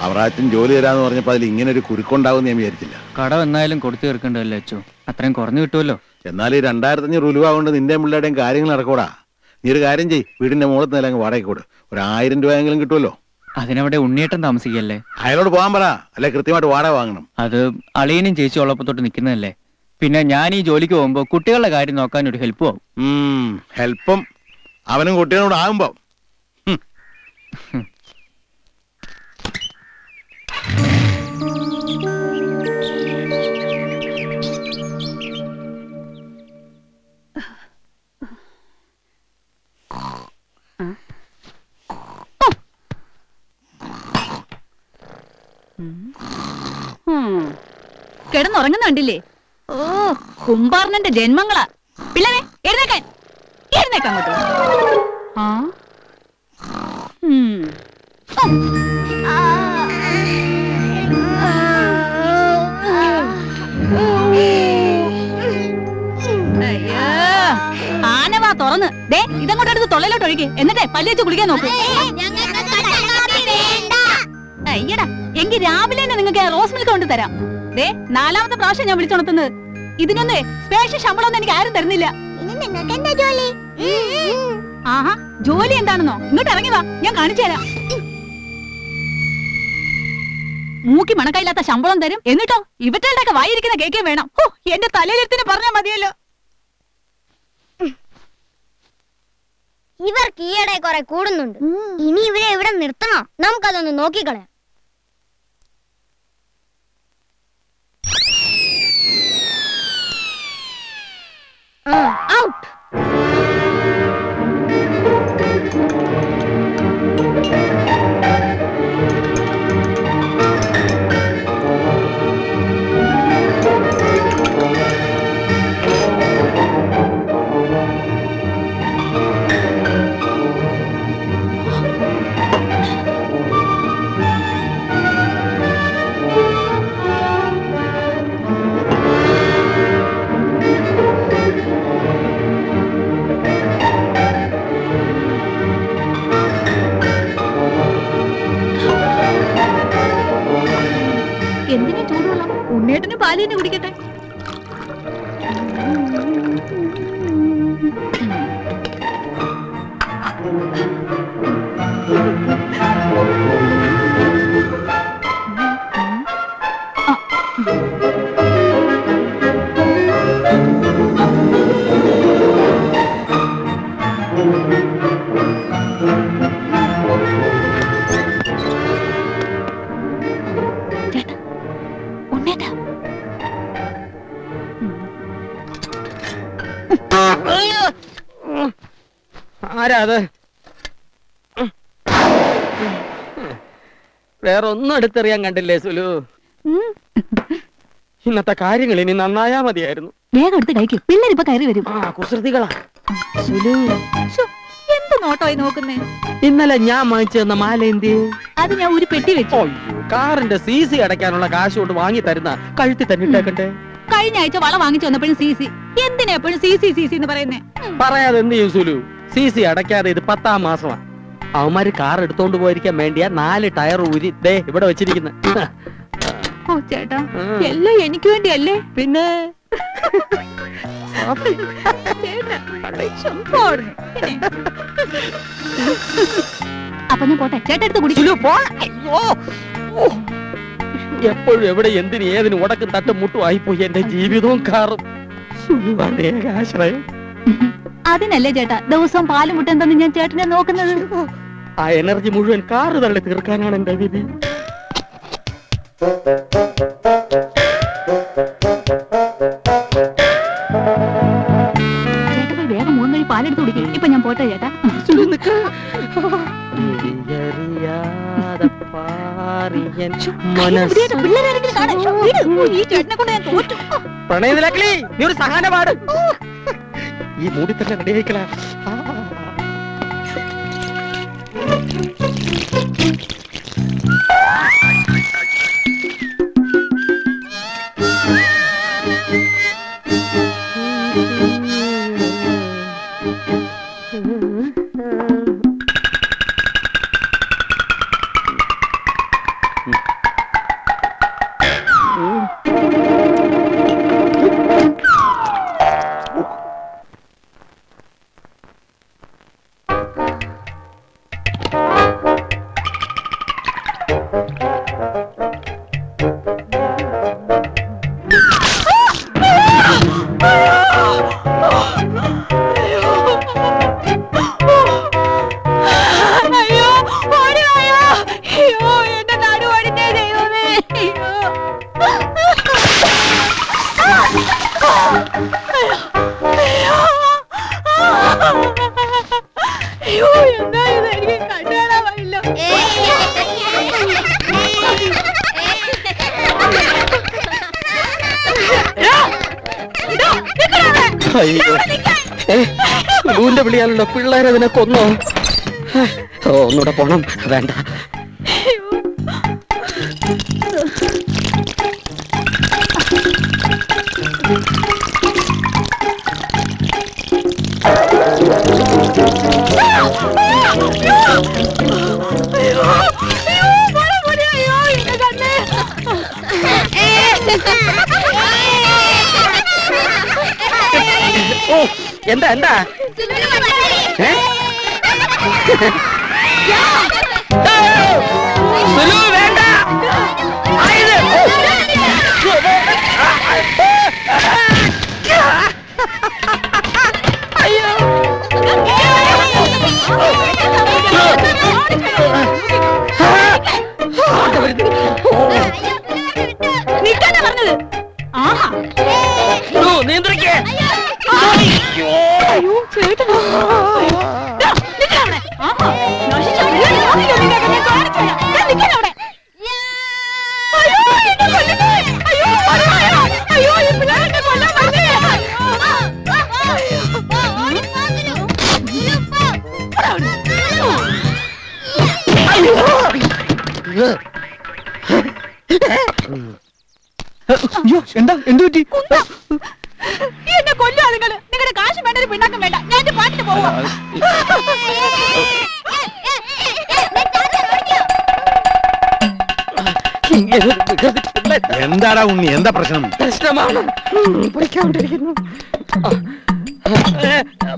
അവറാച്ചൻ ജോലി തരാന്ന് പറഞ്ഞപ്പോ അതിൽ ഇങ്ങനെ ഒരു കുരുക്കുണ്ടാവും ഞാൻ വിചാരിച്ചില്ല കടം എന്നായാലും കൊടുത്തു തീർക്കണ്ടല്ലോ അച്ചു അത്രയും കുറഞ്ഞു കിട്ടുമല്ലോ എന്നാൽ ഈ രണ്ടായിരത്തി അഞ്ഞൂറ് രൂപ കൊണ്ട് നിന്റെ പിള്ളേരുടെയും കാര്യങ്ങൾ നടക്കൂടാ നീ ഒരു കാര്യം ചെയ്യ് വീടിന്റെ മുകളത്ത് നില അങ്ങ് വാടകയ്ക്ക് കൊടു ഒരു ആയിരം രൂപയെങ്കിലും കിട്ടുമല്ലോ അതിനവിടെ ഉണ്ണിയേട്ടൻ താമസിക്കല്ലേ അയാളോട് പോകാൻ പറ അല്ലെ കൃത്യമായിട്ട് വാടക വാങ്ങണം അത് അളിയനും ചേച്ചി ഉള്ളപ്പോ തൊട്ട് നിൽക്കുന്നതല്ലേ പിന്നെ ഞാൻ ഈ ജോലിക്ക് പോകുമ്പോ കുട്ടികളുടെ കാര്യം നോക്കാൻ ഒരു ഹെൽപ്പ് ആവും ഉം, ഹെൽപ്പും അവനും കുട്ടികളോട് ആകുമ്പോ കിടന്നുറങ്ങുന്ന കണ്ടില്ലേ ഓ കുംഭാർണന്റെ ജന്മങ്ങളാ പിള്ളേരെ എഴുന്നേക്കാൻ എഴുന്നേക്കാൻ അങ്ങോട്ട് ആ ഉം. ഓ. അയ്യോ. ആനവാ തുറന്ന് ദേ ഇതങ്ങോട്ട് എടുത്ത് തൊള്ളയിലോട്ട് ഒഴുകി എന്നിട്ടേ പല്ലേച്ച് കുളിക്കാൻ നോക്കൂ അയ്യടാ എങ്കിൽ രാവിലെ തന്നെ നിങ്ങൾക്ക് റോസ് മിൽക്ക് കൊണ്ട് തരാം ദേ നാലാമത്തെ പ്രാവശ്യം ഞാൻ വിളിച്ചുണർത്തുന്നത് ഇതിനൊന്നേ സ്പെഷ്യൽ ശമ്പളമൊന്നും എനിക്ക് ആരും തരുന്നില്ല നിങ്ങൾക്ക് എന്താ ജോലി ആഹാ ജോലി എന്താണെന്നോ ഇങ്ങോട്ട് ഇറങ്ങി വാ ഞാൻ കാണിച്ചു തരാം മൂക്കി മണക്കയില്ലാത്ത ശമ്പളം തരും എന്നിട്ടോ ഇവറ്റകളുടെ ഒക്കെ വായിരിക്കുന്ന കേൾക്കുകയും വേണം ഹോ എന്റെ തലയിലെത്തിന് പറഞ്ഞാൽ മതിയല്ലോ ഇവർക്ക് ഈയിടെ കുറെ കൂടുന്നുണ്ട് ഇനി ഇവരെ ഇവിടെ നിർത്തണോ നമുക്കതൊന്ന് നോക്കിക്കളയാം ഔട്ട് എന്തിനാ ചൂടുവെള്ളം ഉണ്ണേട്ടന് പാലിന് കുടിക്കട്ടെ ചേട്ടാ ഉണ്ണേട്ടാ ആരാ അത് വേറെ ഒന്നും എടുത്തെറിയാൻ കണ്ടില്ലേ സുലു ഉം. ഇന്നത്തെ കാര്യങ്ങൾ ഇനി നന്നായാ മതിയായിരുന്നു വേഗം എടുത്ത് കഴിക്കും പിള്ളേരിപ്പൊ കയറി വരും ആ കുസൃതികളാ ശ്ശോ, എന്ത് നോട്ടമായി നോക്കുന്നേ ഇന്നലെ ഞാൻ വാങ്ങിച്ചു തന്ന മാല എന്തി അത് ഞാൻ ഒരു പെട്ടി വെച്ചു കാറിന്റെ സി സി അടയ്ക്കാനുള്ള കാശ് കൊണ്ട് വാങ്ങി തരുന്ന കഴുത്തി തന്നെ ഇട്ടേക്കട്ടെ കഴിഞ്ഞ ആഴ്ച വള വാങ്ങിച്ചു വന്നപ്പോഴും സി സി എന്തിനാ എപ്പോഴും സി സി സി സി എന്ന് പറയുന്നേ പറയാതെ എന്ത് ചെയ്യും സുലു സി സി അടയ്ക്കാതെ ഇത് പത്താം മാസമാ അവന്മാര് കാർ എടുത്തോണ്ട് പോയിരിക്കാൻ വേണ്ടിയാ നാല് ടയർ ഊരി ദേ ഇവിടെ വെച്ചിരിക്കുന്നത് ഓ ചേട്ടാ എല്ലാം എനിക്ക് വേണ്ടിയല്ലേ പിന്നെ ചേട്ടാ, ശ്ശോ, പോടുന്നു. പിന്നെ. അപ്പൊ ഞാൻ പോട്ടെ ചേട്ടാ എടുത്ത് കുടി സുലു പോ അയ്യോ ഓ. എപ്പോഴും എവിടെ എന്തിന് ഏതിന് ഉടക്കും തട്ടും മുട്ടും ആയിപ്പോയി എന്റെ ജീവിതവും കാറും സുലുവാണ് ഏകാശ്രയം അതിനല്ലേ ചേട്ടാ ദിവസവും പാലും മുട്ട എന്തെന്ന് ഞാൻ ചേട്ടനെ നോക്കുന്നത് ആ എനർജി മുഴുവൻ കാറ് തള്ളി തീർക്കാനാണ് എന്റെ വിധി ചേട്ടാ പോയി വേഗം മൂന്ന് കഴി പാലെടുത്ത് കുടിക്കും ഇപ്പൊ ഞാൻ പോട്ടെ ചേട്ടാ സുലു നിക്ക് വിധിയറിയാതെ പാറിയൻ മനസ്സ് ഇവിടെ പിള്ളേരാരെങ്കിലും കാണാൻ ശ്ശോ, വിട്. ഓ, ഈ ചേട്ടനെ കൊണ്ട് ഞാൻ തോറ്റു പ്രണയ നിലക്കളി നീ ഒരു സഹാന പാട് ഈ മൂടി തന്നെ റെഡിയായിക്കള അയ്യോ എന്താ ഇത് എനിക്ക് കണ്ടുകാണാൻ വയ്യല്ലോ അയ്യോ ഏ സുലുവിന്റെ വിളിയാണല്ലോ പിള്ളേരതിനെ കൊന്നോ ഓ ഒന്നുകൂടെ പോണം വേണ്ട ഓ എന്താ എന്താ ഏ? സുലു വേണ്ട ആയത്. ഓ. നിൽക്കാനാ പറഞ്ഞത് ആഹാ സുലു, നിയന്ത്രിക്ക് അയ്യോ ചേട്ടനാ ദാ, നിൽക്കവിടെ. ആഹാ, നശിച്ച വീട്. അയ്യോ, നിന്നെ ഞാൻ കാണിച്ചു തരാം. ദാ, നിൽക്കവിടെ. അയ്യോ, എന്നെ കൊല്ലുന്നു. അയ്യോ, മറിയായോ. അയ്യോ, ഈ പിള്ളേരെ എന്നെ കൊല്ലാൻ വന്നേ. അയ്യോ എന്താ എന്തു പറ്റി കുന്തം. ഈ എന്നെ കൊല്ലുവാ നിങ്ങള് നിങ്ങളുടെ കാശ് വേണ്ട ഒരു പിണ്ണാക്കം വേണ്ട ഞാൻ എന്റെ പാട്ടിന് പോവാ ഇങ്ങനെ ഒരു വികസിക്കുന്ന എന്താടാ ഉണ്ണി എന്താ പ്രശ്നം പ്രശ്നമാണ് ഉം, പൊയ്ക്കൊണ്ടിരിക്കുന്നു ആ. ഏ,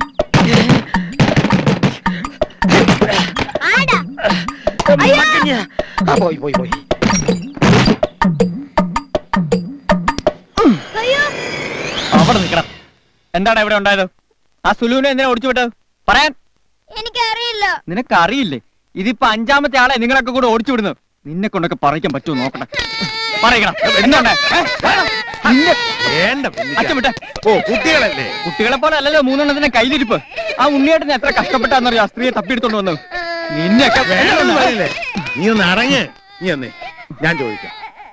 മക്കിഞ്ഞ. ആ, പോയി പോയി പോയി അവിടെ നിൽക്കണം എന്താണ് ഇവിടെ ഉണ്ടായത് ആ സുലുവിനെ എന്തിനാ ഓടിച്ചു വിട്ടത് പറയാൻ എനിക്കറിയില്ല നിനക്ക് അറിയില്ലേ ഇതിപ്പോ അഞ്ചാമത്തെ ആളെ നിങ്ങളൊക്കെ കൂടെ ഓടിച്ചു വിടുന്നു നിന്നെ കൊണ്ടൊക്കെ പറയിക്കാൻ പറ്റുമോ നോക്കട്ടെ പറയണം എന്താണ് ഏ? നിന്നെ- വേണ്ട അച്ഛൻ വിട്ടെ ഓ കുട്ടികളല്ലേ കുട്ടികളെ പോലെ അല്ലല്ലോ മൂന്നെണ്ണത്തിന്റെ കയ്യിലിരിപ്പ് ആ ഉണ്ണിയേട്ടന് എത്ര കഷ്ടപ്പെട്ടാന്നറിയോ ആ സ്ത്രീയെ തപ്പിയെടുത്തോണ്ട് വന്നു നിന്നെയൊക്കെ വേണമെന്ന് പറയില്ലേ നീ ഒന്ന് അടങ്ങ് നീ എന്നേ ഞാൻ ചോദിക്കാം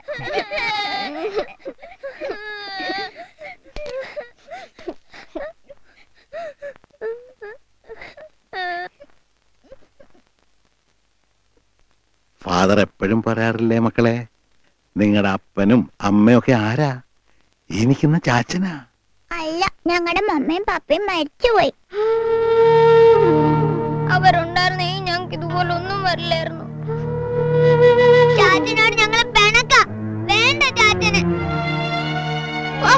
ഫാദർ എപ്പോഴും പറയാറില്ലേ മക്കളെ നിങ്ങളുടെ അപ്പനും അമ്മയും ഒക്കെ ആരാ എനിക്കിന്ന് ചാച്ചനാ അല്ല ഞങ്ങളുടെ മമ്മയും പപ്പയും മരിച്ചുപോയി അവരുണ്ടായിരുന്നെങ്കിൽ ഞങ്ങൾക്ക് ഇതുപോലെ ഒന്നും വരില്ലായിരുന്നു ചാച്ചനോട് ഞങ്ങളെ പിണക്ക വേണ്ട ചാച്ചന് ഓ,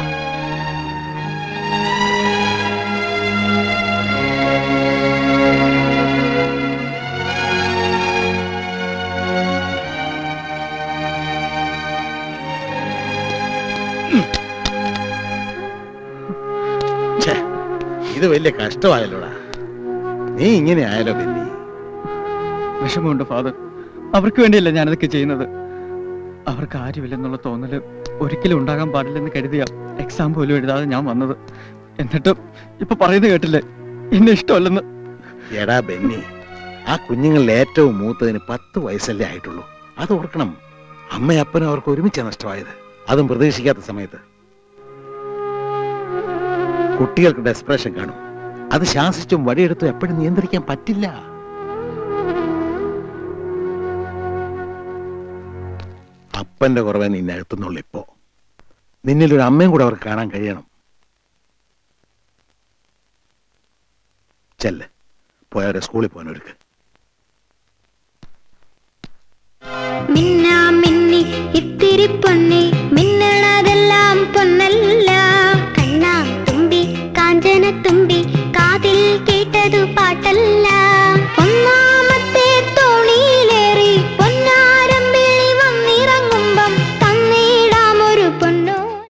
ഛേ, ഇത് വലിയ കഷ്ടമായല്ലോടാ നീ ഇങ്ങനെ ആയാലോ ബെന്നി വിഷമമുണ്ട് ഫാദർ അവർക്ക് വേണ്ടിയല്ല ഞാനതൊക്കെ ചെയ്യുന്നത് അവർക്ക് ആരുമില്ലെന്നുള്ള തോന്നല് ഒരിക്കലും ഉണ്ടാകാൻ പാടില്ലെന്ന് കരുതിയ എക്സാം പോലും എഴുതാതെ ഞാൻ വന്നത് എന്നിട്ടും ഇപ്പൊ പറയുന്നത് കേട്ടില്ലേ എന്നെ ഇഷ്ടമല്ലെന്ന് എടാ ബെന്നി ആ കുഞ്ഞുങ്ങളിൽ ഏറ്റവും മൂത്തതിന് പത്ത് വയസ്സല്ലേ ആയിട്ടുള്ളൂ അത് ഓർക്കണം അമ്മയും അപ്പനും അവർക്ക് ഒരുമിച്ച് നഷ്ടമായത് അതും പ്രതീക്ഷിക്കാത്ത സമയത്ത് കുട്ടികൾക്ക് ഡെസ്പ്രഷൻ കാണും അത് ശാസിച്ചും വടിയെടുത്തും എപ്പോഴും നിയന്ത്രിക്കാൻ പറ്റില്ല അപ്പന്റെ കുറവേ നിന്നെ എത്തുന്നുള്ളൂ ഇപ്പോ നിന്നിലൊരു അമ്മയും കൂടെ അവർക്ക് കാണാൻ കഴിയണം ചെല്ല് പോയവരെ സ്കൂളിൽ പോകാനൊരുക്ക്